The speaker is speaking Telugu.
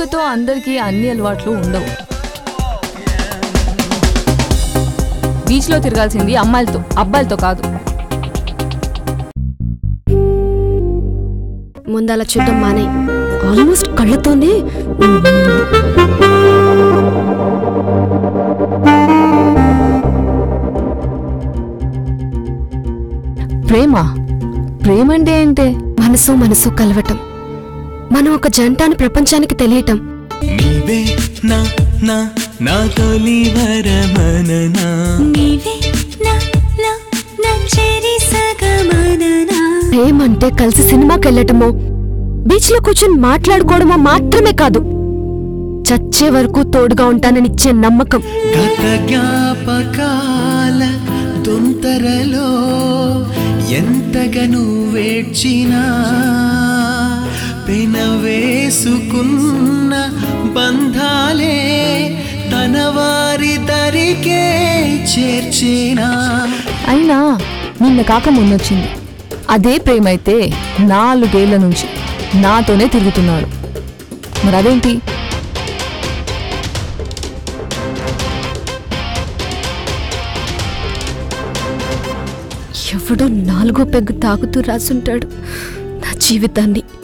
పుట్టుకతో అందరికీ అన్ని అలవాట్లు ఉండవు బీచ్లో తిరగాల్సింది అమ్మాయిలతో అబ్బాయిలతో కాదు ముందు అలా చూద్దాం మానే ఆల్మోస్ట్ కళ్ళతోనే ప్రేమ ప్రేమ అంటే ఏంటే మనసు మనసు కలవటం మనం ఒక జంట అని ప్రపంచానికి తెలియటం నీవే నా నా నా తొలి వరమననా నీవే నా నా నా చెరి సగమననా ప్రేమ అంటే కలిసి సినిమాకి వెళ్ళటమో బీచ్ లో కూర్చొని మాట్లాడుకోవడమో మాత్రమే కాదు చచ్చే వరకు తోడుగా ఉంటానని ఇచ్చే నమ్మకం గత జ్ఞాపకాల తొంతరలో ఎంతగా నువ్వేడ్చినా పెనవేసుకున్న బంధాలే తన వారి దరికే చేర్చినా అయినా నిన్న కాక మొన్నొచ్చింది అదే ప్రేమ అయితే నాలుగేళ్ల నుంచి నాతోనే తిరుగుతున్నాడు మరి అదేంటి ఎవడో నాలుగో పెగ్గు తాగుతూ రాసుంటాడు నా జీవితాన్ని